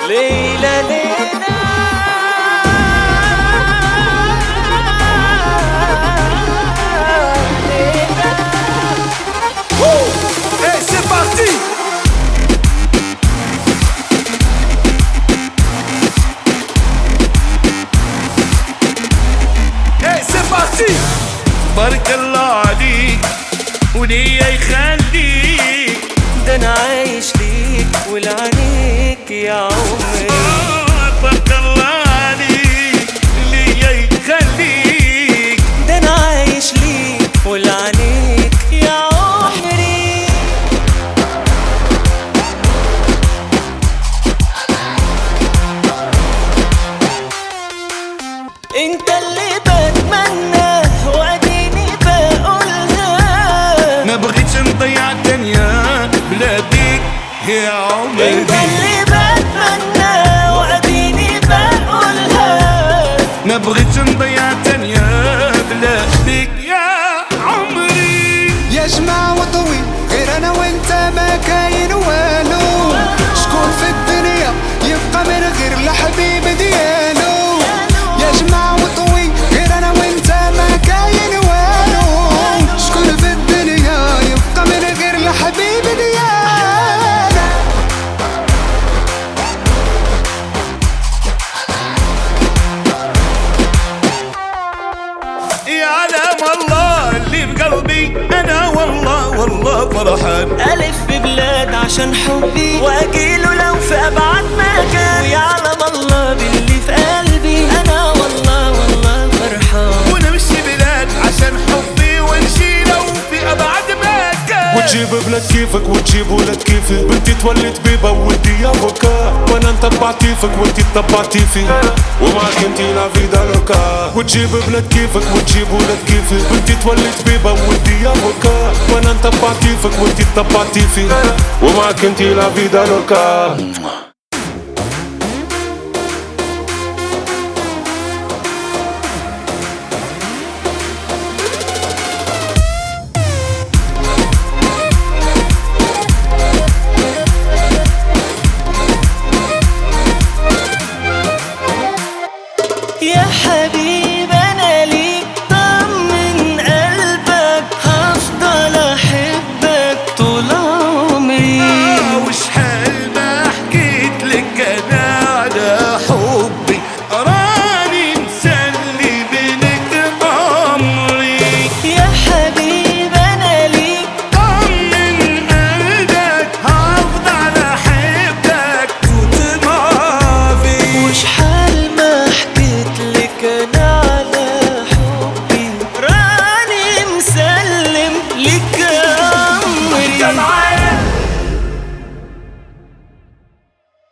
ليلى ليلى Et c'est parti Et c'est parti بارك الله عليك وليا يخليك ده انا عايش ليك ولعنيك يا عمري آه، بارك الله عليك ليا يخليك ده انا عايش ليك ولعنيك يا عمري انت اللي بتمنى واديني بقولها ما بغيتش نضيع الدنيا بلا بيك يا عمري انت اللي بتمنى واديني بقولها ما بغيتش نضيع الدنيا بلا بيك يا عمري يا جماعة وضوي غير انا وانت ما كاين والو شكون في الدنيا يبقى من غير الحبيب ديالو يا جماعة وضوي غير انا وانت ما كاين والو شكون في الدنيا يبقى من غير الحبيب ديالو يعلم الله اللي بقلبي انا والله والله فرحان ألف ببلاد عشان حبي وأجيله لو في أبعد مكان ويعلم الله باللي في قلبي أنا والله والله فرحان ونمشي بلاد عشان حبي ونمشي لو في ابعد مكان وتجيب بنات كيفك وتجيب ولاد كيفي بنتي تولي طبيبة وولدي افوكا وانا نتبع كيفك وانتي تتبعتي في ومعك انتي لا فيدا لوكا وتجيب بنات كيفك وتجيب ولاد كيفي بنتي تولي طبيبة وولدي افوكا وانا نتبع كيفك وانتي تتبعتي في ومعك انتي لا فيدا لوكا